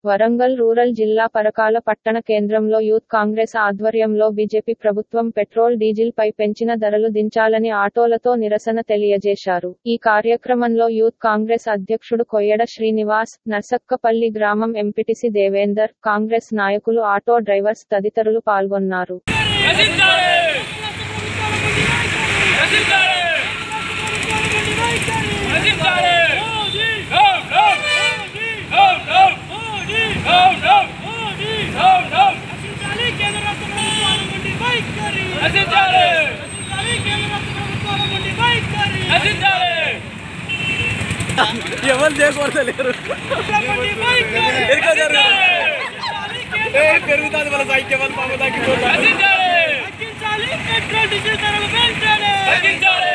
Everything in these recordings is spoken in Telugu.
వరంగల్ రూరల్ జిల్లా పరకాల పట్టణ కేంద్రంలో యూత్ కాంగ్రెస్ ఆధ్వర్యంలో బీజేపీ ప్రభుత్వం పెట్రోల్ డీజిల్ పై పెంచిన ధరలు దించాలని ఆటోలతో నిరసన తెలియజేశారు ఈ కార్యక్రమంలో యూత్ కాంగ్రెస్ అధ్యక్షుడు కొయ్యడ శ్రీనివాస్ నర్సక్కపల్లి గ్రామం ఎంపీటీసీ దేవేందర్ కాంగ్రెస్ నాయకులు ఆటో డ్రైవర్స్ తదితరులు పాల్గొన్నారు రచించాలి రచించాలి రచించాలి down down down down down down down down రచించాలి రచించాలి ఎవరు చేయకూడలేరు పెరుగుతుంది మన సైక్యం పాప తగ్గిపోతుంది రచించాలి రచించాలి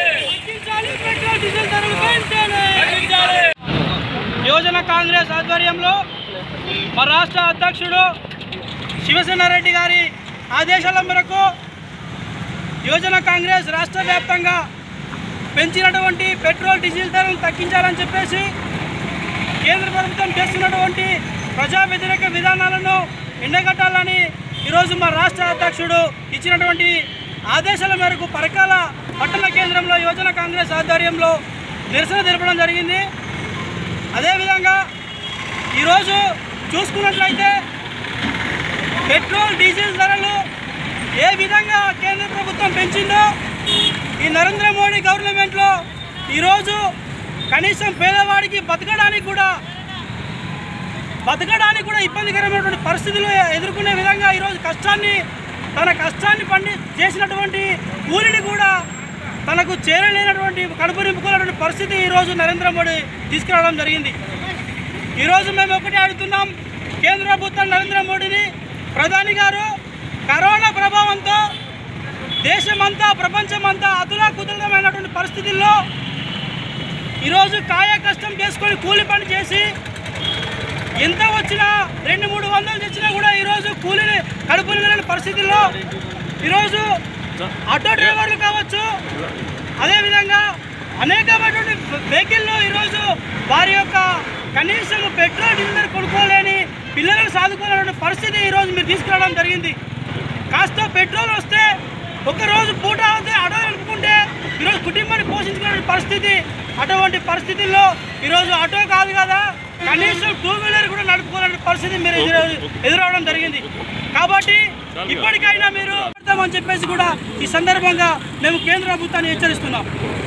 రచించాలి యువజన కాంగ్రెస్ ఆధ్వర్యంలో మా రాష్ట్ర అధ్యక్షుడు శివసేనారెడ్డి గారి ఆదేశాల మేరకు యువజన కాంగ్రెస్ రాష్ట్ర వ్యాప్తంగా పెంచినటువంటి పెట్రోల్ డీజిల్ ధరలు తగ్గించాలని చెప్పేసి కేంద్ర ప్రభుత్వం చేస్తున్నటువంటి ప్రజా వ్యతిరేక విధానాలను ఎండగట్టాలని ఈరోజు మా రాష్ట్ర అధ్యక్షుడు ఇచ్చినటువంటి ఆదేశాల మేరకు పరకాల పట్టణ కేంద్రంలో యువజన కాంగ్రెస్ ఆధ్వర్యంలో నిరసన తెలపడం జరిగింది అదేవిధంగా ఈరోజు చూసుకున్నట్లయితే పెట్రోల్ డీజిల్ ధరలు ఏ విధంగా కేంద్ర ప్రభుత్వం పెంచిందో ఈ నరేంద్ర మోడీ గవర్నమెంట్లో ఈరోజు కనీసం పేదవాడికి బతకడానికి కూడా బతకడానికి కూడా ఇబ్బందికరమైనటువంటి పరిస్థితులు ఎదుర్కొనే విధంగా ఈరోజు కష్టాన్ని తన కష్టాన్ని పండి చేసినటువంటి కూలిని కూడా తనకు చేరలేనటువంటి కడుపు నింపుకున్నటువంటి పరిస్థితి ఈరోజు నరేంద్ర మోడీ తీసుకురావడం జరిగింది ఈరోజు మేము ఒకటే అడుగుతున్నాం కేంద్ర ప్రభుత్వం నరేంద్ర మోడీని ప్రధాని గారు కరోనా ప్రభావంతో దేశమంతా ప్రపంచమంతా అతులా కుతులమైనటువంటి పరిస్థితుల్లో ఈరోజు కాయ కష్టం చేసుకొని కూలి పని చేసి ఎంత వచ్చినా రెండు మూడు వందలు తెచ్చినా కూడా ఈరోజు కూలీని కడుపు నిండిన పరిస్థితుల్లో ఈరోజు ఆటో డ్రైవర్లు కావచ్చు అదేవిధంగా అనేకమైనటువంటి వెహికల్లో ఈరోజు వారి యొక్క కనీసం పెట్రోల్ డీజిల్ కొనుక్కోలేని పిల్లలను సాదుకోలేని పరిస్థితి ఈరోజు మీరు తీసుకురావడం జరిగింది కాస్త పెట్రోల్ వస్తే ఒకరోజు పూట అవుతే ఆటో నడుపుకుంటే ఈరోజు కుటుంబాన్ని పోషించుకునే పరిస్థితి అటువంటి పరిస్థితుల్లో ఈరోజు ఆటో కాదు కదా కనీసం టూ వీలర్ కూడా నడుపుకోలేని పరిస్థితి మీరు ఎదురు ఎదురవడం జరిగింది కాబట్టి ఇప్పటికైనా మీరు అని చెప్పేసి కూడా ఈ సందర్భంగా మేము కేంద్ర ప్రభుత్వాన్ని హెచ్చరిస్తున్నాం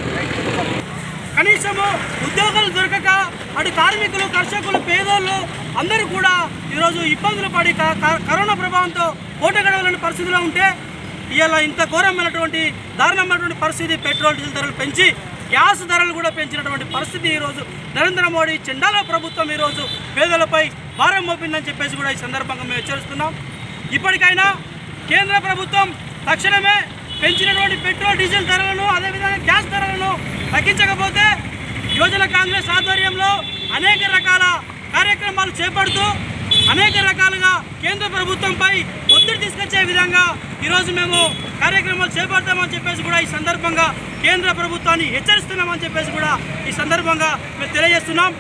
కనీసము ఉద్యోగాలు దొరకక అటు కార్మికులు కర్షకులు పేదోళ్ళు అందరూ కూడా ఈరోజు ఇబ్బందులు పడి క- క- కరోనా ప్రభావంతో ఓట గడవలేని పరిస్థితిలో ఉంటే ఇవాళ ఇంత ఘోరమైనటువంటి దారుణమైనటువంటి పరిస్థితి పెట్రోల్ డీజిల్ ధరలు పెంచి గ్యాస్ ధరలు కూడా పెంచినటువంటి పరిస్థితి ఈరోజు నరేంద్ర మోడీ చెండాల ప్రభుత్వం ఈరోజు పేదలపై భారం మోపిందని చెప్పేసి కూడా ఈ సందర్భంగా మేము హెచ్చరిస్తున్నాం ఇప్పటికైనా కేంద్ర ప్రభుత్వం తక్షణమే పెంచినటువంటి పెట్రోల్ డీజిల్ ధరలను అదేవిధంగా గ్యాస్ ధరలను తగ్గించకపోతే యువజన కాంగ్రెస్ ఆధ్వర్యంలో అనేక రకాల కార్యక్రమాలు చేపడుతూ అనేక రకాలుగా కేంద్ర ప్రభుత్వంపై ఒత్తిడి తీసుకొచ్చే విధంగా ఈరోజు మేము కార్యక్రమాలు చేపడతామని చెప్పేసి కూడా ఈ సందర్భంగా కేంద్ర ప్రభుత్వాన్ని హెచ్చరిస్తున్నామని చెప్పేసి కూడా ఈ సందర్భంగా మేము తెలియజేస్తున్నాం